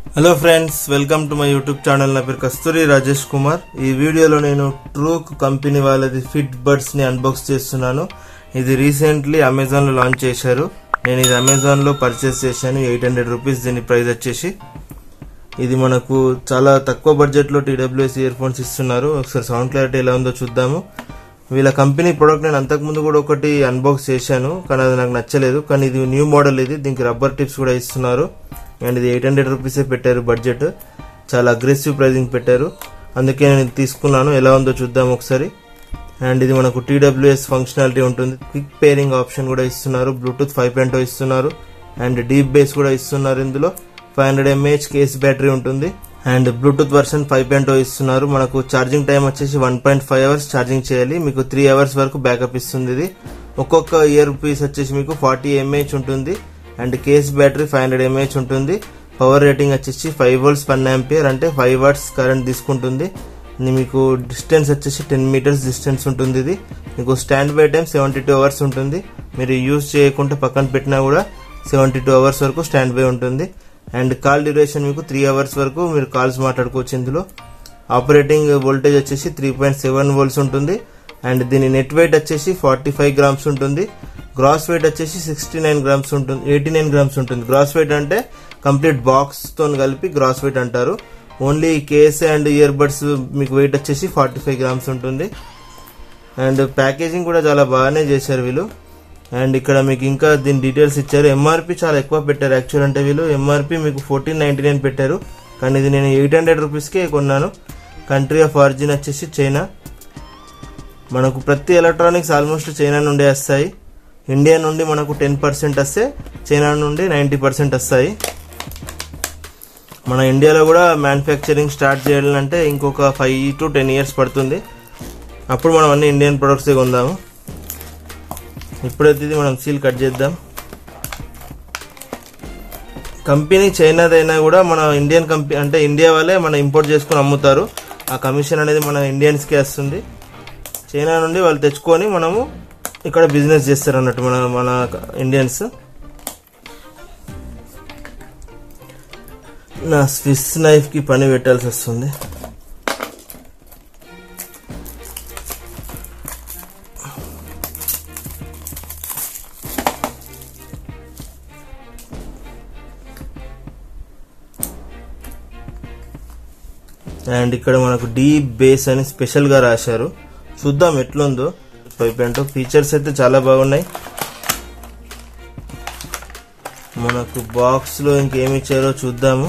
hello friends welcome to my YouTube channel నా పేరు కస్తూరి రాజేష్ కుమార్ ఈ వీడియోలో నేను ట్రూక్ కంపెనీ వాళ్ళది ఫిట్ బడ్స్ ని అన్బాక్స్ చేస్తున్నాను ఇది రీసెంట్లీ అమెజాన్ లో లాంచ్ చేశారు నేను ఇది అమెజాన్ లో పర్చేస్ చేశాను ఎయిట్ హండ్రెడ్ రూపీస్ దీని ప్రైస్ వచ్చేసి ఇది మనకు చాలా తక్కువ బడ్జెట్ లో టీడబ్ల్యూఎస్ ఇయర్ ఫోన్స్ ఇస్తున్నారు ఒకసారి సౌండ్ క్లారిటీ ఎలా ఉందో చూద్దాము వీళ్ళ కంపెనీ ప్రొడక్ట్ నేను అంతకుముందు కూడా ఒకటి అన్బాక్స్ చేశాను కానీ అది నాకు నచ్చలేదు కానీ ఇది న్యూ మోడల్ ఇది దీనికి రబ్బర్ టిప్స్ కూడా ఇస్తున్నారు అండ్ ఇది ఎయిట్ హండ్రెడ్ రూపీసే పెట్టారు బడ్జెట్ చాలా అగ్రెసివ్ ప్రైజింగ్ పెట్టారు అందుకే నేను ఇది తీసుకున్నాను ఎలా ఉందో చూద్దాం ఒకసారి అండ్ ఇది మనకు టీడబ్ల్యూఎస్ ఫంక్షనాలిటీ ఉంటుంది క్విక్ పేరింగ్ ఆప్షన్ కూడా ఇస్తున్నారు బ్లూటూత్ ఫైవ్ పాయింట్ ఇస్తున్నారు అండ్ డీప్ బేస్ కూడా ఇస్తున్నారు ఇందులో five hundred mAh case battery ఉంటుంది and Bluetooth version five point ఇస్తున్నారు మనకు ఛార్జింగ్ టైం వచ్చేసి one point five hours charging చేయాలి మీకు త్రీ అవర్స్ వరకు బ్యాకప్ ఇస్తుంది ఇది ఒక్కొక్క ఇయర్ పీస్ వచ్చేసి మీకు ఫార్టీ ఎంఏహెచ్ ఉంటుంది and case battery five hundred mAh ఉంటుంది పవర్ రేటింగ్ వచ్చేసి ఫైవ్ వోల్ట్స్ పర్ ఆంపియర్ అంటే ఫైవ్ వాట్స్ కరెంట్ తీసుకుంటుంది ఇది మీకు డిస్టెన్స్ వచ్చేసి టెన్ మీటర్స్ డిస్టెన్స్ ఉంటుంది ఇది మీకు stand by time seventy two hours ఉంటుంది మీరు యూజ్ చేయకుండా పక్కన పెట్టినా కూడా సెవెంటీ టూ అవర్స్ వరకు స్టాండ్ బై ఉంటుంది అండ్ కాల్ డ్యూరేషన్ మీకు త్రీ అవర్స్ వరకు మీరు కాల్స్ మాట్లాడుకోవచ్చు ఇందులో ఆపరేటింగ్ వోల్టేజ్ వచ్చేసి త్రీ పాయింట్ సెవెన్ వోల్ట్స్ ఉంటుంది అండ్ దీని నెట్ వెయిట్ వచ్చేసి ఫార్టీ ఫైవ్ గ్రామ్స్ ఉంటుంది గ్రాస్ వెయిట్ వచ్చేసి సిక్స్టీ నైన్ గ్రామ్స్ ఉంటుంది ఎయిటీ నైన్ గ్రామ్స్ ఉంటుంది గ్రాస్ వెయిట్ అంటే కంప్లీట్ బాక్స్ తో కలిపి గ్రాస్ వెయిట్ అంటారు only case and ear buds మీకు వెయిట్ వచ్చేసి ఫార్టీ ఫైవ్ గ్రామ్స్ ఉంటుంది అండ్ ప్యాకేజింగ్ కూడా చాలా బాగానే చేశారు వీళ్ళు అండ్ ఇక్కడ మీకు ఇంకా దీని డీటెయిల్స్ ఇచ్చారు ఎంఆర్పి చాలా ఎక్కువ పెట్టారు యాక్చువల్ అంటే వీళ్ళు ఎంఆర్పి మీకు ఫోర్టీన్ నైన్టీ నైన్ పెట్టారు కానీ ఇది నేను ఎయిట్ హండ్రెడ్ రూపీస్కే కొన్నాను కంట్రీ ఆఫ్ ఆరిజిన్ వచ్చేసి చైనా మనకు ప్రతి ఎలక్ట్రానిక్స్ ఆల్మోస్ట్ చైనా నుండి వస్తాయి ఇండియా నుండి మనకు టెన్ పర్సెంట్ వస్తే చైనా నుండి నైంటీ పర్సెంట్ వస్తాయి మన ఇండియాలో కూడా మ్యానుఫ్యాక్చరింగ్ స్టార్ట్ చేయాలంటే ఇంకొక ఫైవ్ టు టెన్ ఇయర్స్ పడుతుంది అప్పుడు మనం అన్ని ఇండియన్ ప్రొడక్ట్సే కొందాము ఇప్పుడైతే ఇది మనం సీల్ కట్ చేద్దాం కంపెనీ చైనాదైనా కూడా మన ఇండియన్ కంపెనీ అంటే ఇండియా వాళ్ళే మన ఇంపోర్ట్ చేసుకొని అమ్ముతారు ఆ కమిషన్ అనేది మన ఇండియన్స్కే వస్తుంది చైనా నుండి వాళ్ళు తెచ్చుకొని మనము ఇక్కడ బిజినెస్ చేస్తారు అన్నట్టు మన మన ఇండియన్స్ నా స్విస్ నైఫ్ కి పని పెట్టాల్సి వస్తుంది అండ్ ఇక్కడ మనకు డీప్ బేస్ అని స్పెషల్ గా రాశారు చూద్దాం ఎట్లుందో పైప్ ఏంటో ఫీచర్స్ అయితే చాలా బాగున్నాయి మనకు బాక్స్ లో ఇంకేమి ఇచ్చారో చూద్దాము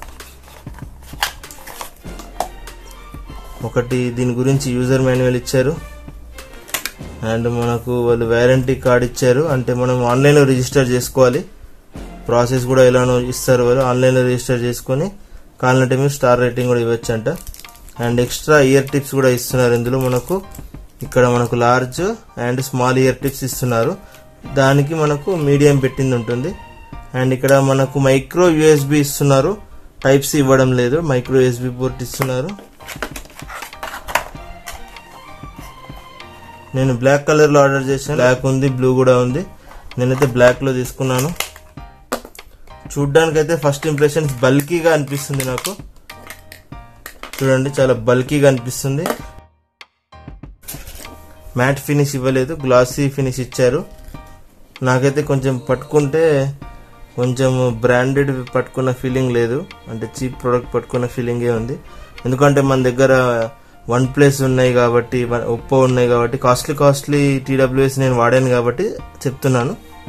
ఒకటి దీని గురించి యూజర్ మాన్యువల్ ఇచ్చారు అండ్ మనకు వాళ్ళు వ్యారంటీ కార్డ్ ఇచ్చారు అంటే మనం ఆన్లైన్లో రిజిస్టర్ చేసుకోవాలి ప్రాసెస్ కూడా ఎలానో ఇస్తారు వాళ్ళు ఆన్లైన్లో రిజిస్టర్ చేసుకొని కావాలంటే మీరు స్టార్ రేటింగ్ కూడా ఇవ్వచ్చు అంట అండ్ ఎక్స్ట్రా ఇయర్ టిప్స్ కూడా ఇస్తున్నారు ఇందులో మనకు ఇక్కడ మనకు large and small ear tips ఇస్తున్నారు దానికి మనకు మీడియం పెట్టింది ఉంటుంది అండ్ ఇక్కడ మనకు మైక్రో యూఎస్బి ఇస్తున్నారు టైప్స్ ఇవ్వడం లేదు మైక్రో యూఎస్బి పోర్ట్ ఇస్తున్నారు నేను బ్లాక్ కలర్ లో ఆర్డర్ చేశాను బ్లాక్ ఉంది బ్లూ కూడా ఉంది నేనైతే బ్లాక్ లో తీసుకున్నాను చూడ్డానికి అయితే ఫస్ట్ ఇంప్రెషన్స్ బల్కీగా అనిపిస్తుంది నాకు చూడండి చాలా బల్కీగా అనిపిస్తుంది మ్యాట్ ఫినిష్ ఇవ్వలేదు గ్లాసీ ఫినిష్ ఇచ్చారు నాకైతే కొంచెం పట్టుకుంటే కొంచెం బ్రాండెడ్ పట్టుకున్న ఫీలింగ్ లేదు అంటే చీప్ ప్రోడక్ట్ పట్టుకున్న ఫీలింగే ఉంది ఎందుకంటే మన దగ్గర వన్ ప్లస్ ఉన్నాయి కాబట్టి ఒప్పో ఉన్నాయి కాబట్టి కాస్ట్లీ కాస్ట్లీ టీడబ్ల్యూఎస్ నేను వాడాను కాబట్టి చెప్తున్నాను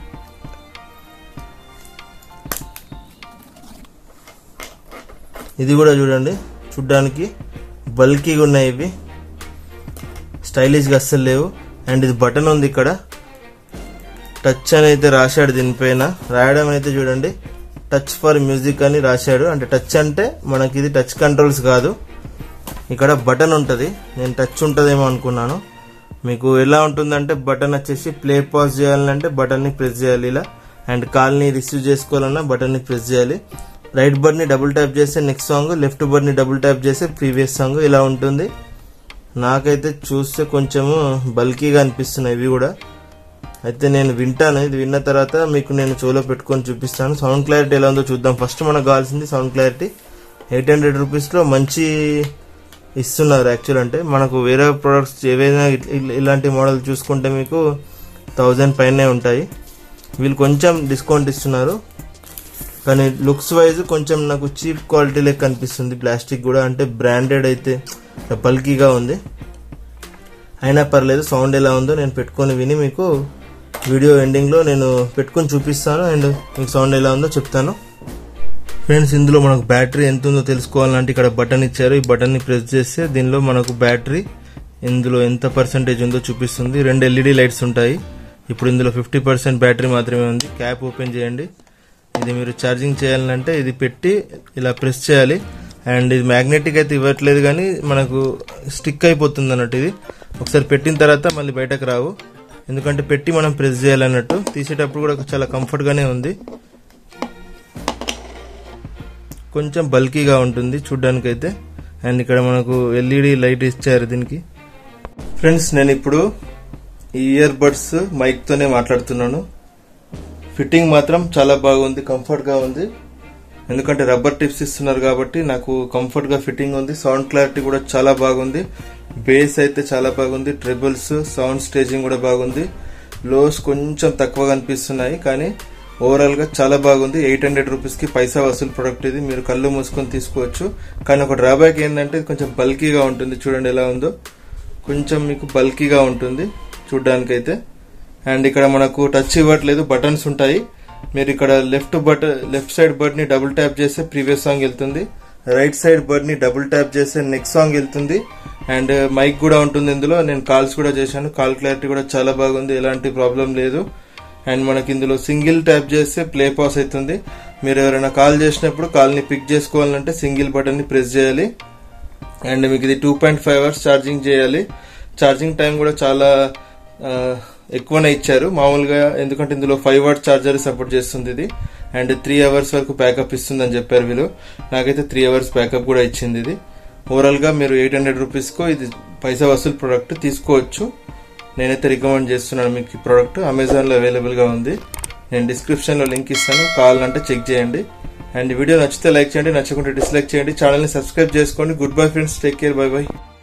ఇది కూడా చూడండి చూడ్డానికి బల్కీగా ఉన్నాయి ఇవి స్టైలిష్గా అస్సలు లేవు అండ్ ఇది బటన్ ఉంది ఇక్కడ టచ్ అని అయితే రాశాడు దీనిపైన రాయడం అయితే చూడండి టచ్ ఫర్ మ్యూజిక్ అని రాశాడు అంటే టచ్ అంటే మనకి ఇది టచ్ కంట్రోల్స్ కాదు ఇక్కడ బటన్ ఉంటుంది నేను టచ్ ఉంటుందేమో అనుకున్నాను మీకు ఎలా ఉంటుందంటే బటన్ వచ్చేసి ప్లే పాజ్ చేయాలంటే బటన్ని ప్రెస్ చేయాలి ఇలా అండ్ కాల్ని రిసీవ్ చేసుకోవాలన్నా బటన్ని ప్రెస్ చేయాలి రైట్ బర్డ్ని డబుల్ ట్యాప్ చేస్తే నెక్స్ట్ సాంగ్ లెఫ్ట్ బర్డ్ని డబుల్ ట్యాప్ చేస్తే ప్రీవియస్ సాంగ్ ఇలా ఉంటుంది నాకైతే చూస్తే కొంచెము బల్కీగా అనిపిస్తున్నాయి ఇవి కూడా అయితే నేను వింటాను ఇది విన్న తర్వాత మీకు నేను చెవులో పెట్టుకొని చూపిస్తాను సౌండ్ క్లారిటీ ఎలా ఉందో చూద్దాం ఫస్ట్ మనకు కావాల్సింది సౌండ్ క్లారిటీ ఎయిట్ హండ్రెడ్ రూపీస్లో మంచి ఇస్తున్నారు యాక్చువల్ అంటే మనకు వేరే ప్రొడక్ట్స్ ఏవైనా ఇట్- ఇల్- ఇలాంటి మోడల్ చూసుకుంటే మీకు థౌజండ్ పైనే ఉంటాయి వీళ్ళు కొంచెం డిస్కౌంట్ ఇస్తున్నారు కానీ లుక్స్ వైజ్ కొంచెం నాకు చీప్ క్వాలిటీ లెక్క అనిపిస్తుంది ప్లాస్టిక్ కూడా అంటే బ్రాండెడ్ అయితే బల్కీగా ఉంది అయినా పర్లేదు సౌండ్ ఎలా ఉందో నేను పెట్టుకొని విని మీకు వీడియో ఎండింగ్లో నేను పెట్టుకొని చూపిస్తాను అండ్ మీకు సౌండ్ ఎలా ఉందో చెప్తాను ఫ్రెండ్స్ ఇందులో మనకు బ్యాటరీ ఎంత ఉందో తెలుసుకోవాలంటే ఇక్కడ బటన్ ఇచ్చారు ఈ బటన్ని ప్రెస్ చేస్తే దీనిలో మనకు బ్యాటరీ ఇందులో ఎంత పర్సంటేజ్ ఉందో చూపిస్తుంది రెండు ఎల్ఈడి లైట్స్ ఉంటాయి ఇప్పుడు ఇందులో ఫిఫ్టీ పర్సెంట్ బ్యాటరీ మాత్రమే ఉంది క్యాప్ ఓపెన్ చేయండి ఇది మీరు ఛార్జింగ్ చేయాలంటే ఇది పెట్టి ఇలా ప్రెస్ చేయాలి అండ్ ఇది మ్యాగ్నెటిక్ అయితే ఇవ్వట్లేదు కానీ మనకు స్టిక్ అయిపోతుంది అన్నట్టు ఇది ఒకసారి పెట్టిన తర్వాత మళ్ళీ బయటకు రావు ఎందుకంటే పెట్టి మనం ప్రెస్ చేయాలన్నట్టు తీసేటప్పుడు కూడా చాలా కంఫర్ట్గానే ఉంది కొంచెం బల్కీగా ఉంటుంది చూడ్డానికైతే అండ్ ఇక్కడ మనకు ఎల్ఈడి లైట్ ఇచ్చారు దీనికి ఫ్రెండ్స్ నేను ఇప్పుడు ఈ ఇయర్ బడ్స్ మైక్తోనే మాట్లాడుతున్నాను ఫిట్టింగ్ మాత్రం చాలా బాగుంది కంఫర్ట్గా ఉంది ఎందుకంటే రబ్బర్ టిప్స్ ఇస్తున్నారు కాబట్టి నాకు కంఫర్ట్గా ఫిట్టింగ్ ఉంది సౌండ్ క్లారిటీ కూడా చాలా బాగుంది బేస్ అయితే చాలా బాగుంది ట్రిబుల్స్ సౌండ్ స్టేజింగ్ కూడా బాగుంది లోస్ కొంచెం తక్కువగా అనిపిస్తున్నాయి కానీ ఓవరాల్గా చాలా బాగుంది ఎయిట్ హండ్రెడ్ రూపీస్కి పైసా వసూలు ప్రొడక్ట్ ఇది మీరు కళ్ళు మూసుకొని తీసుకోవచ్చు కానీ ఒక డ్రాబ్యాక్ ఏంటంటే ఇది కొంచెం బల్కీగా ఉంటుంది చూడండి ఎలా ఉందో కొంచెం మీకు బల్కీగా ఉంటుంది చూడ్డానికైతే అండ్ ఇక్కడ మనకు టచ్ ఇవ్వట్లేదు బటన్స్ ఉంటాయి మీరు ఇక్కడ left but left side bud ని డబుల్ ట్యాప్ చేస్తే ప్రీవియస్ సాంగ్ వెళ్తుంది రైట్ సైడ్ బర్డ్ ని డబుల్ ట్యాప్ చేస్తే నెక్స్ట్ సాంగ్ వెళ్తుంది అండ్ మైక్ కూడా ఉంటుంది ఇందులో నేను కాల్స్ కూడా చేశాను కాల్ క్లారిటీ కూడా చాలా బాగుంది ఎలాంటి ప్రాబ్లం లేదు అండ్ మనకి ఇందులో సింగిల్ ట్యాప్ చేస్తే ప్లే పాస్ అవుతుంది మీరు ఎవరైనా కాల్ చేసినప్పుడు కాల్ని పిక్ చేసుకోవాలంటే సింగిల్ బటన్ ని ప్రెస్ చేయాలి అండ్ మీకు ఇది two point five hours charging చేయాలి ఛార్జింగ్ టైం కూడా చాలా ఆ, ఎక్కువనే ఇచ్చారు మామూలుగా ఎందుకంటే ఇందులో ఫైవ్ వాట్ ఛార్జర్ సపోర్ట్ చేస్తుంది ఇది అండ్ త్రీ అవర్స్ వరకు బ్యాకప్ ఇస్తుందని చెప్పారు వీళ్ళు నాకైతే త్రీ అవర్స్ బ్యాకప్ కూడా ఇచ్చింది ఇది ఓవరాల్గా మీరు ఎయిట్ హండ్రెడ్ రూపీస్కు ఇది పైసా వసూలు ప్రోడక్ట్ తీసుకోవచ్చు నేనైతే రికమెండ్ చేస్తున్నాను మీకు ఈ ప్రోడక్ట్ అమెజాన్లో అవైలబుల్గా ఉంది నేను డిస్క్రిప్షన్లో లింక్ ఇస్తాను కావాలంటే చెక్ చేయండి అండ్ వీడియో నచ్చితే లైక్ చేయండి నచ్చకుంటే డిస్లైక్ చేయండి ఛానల్ని సబ్స్క్రైబ్ చేసుకోండి good bye friends take care bye by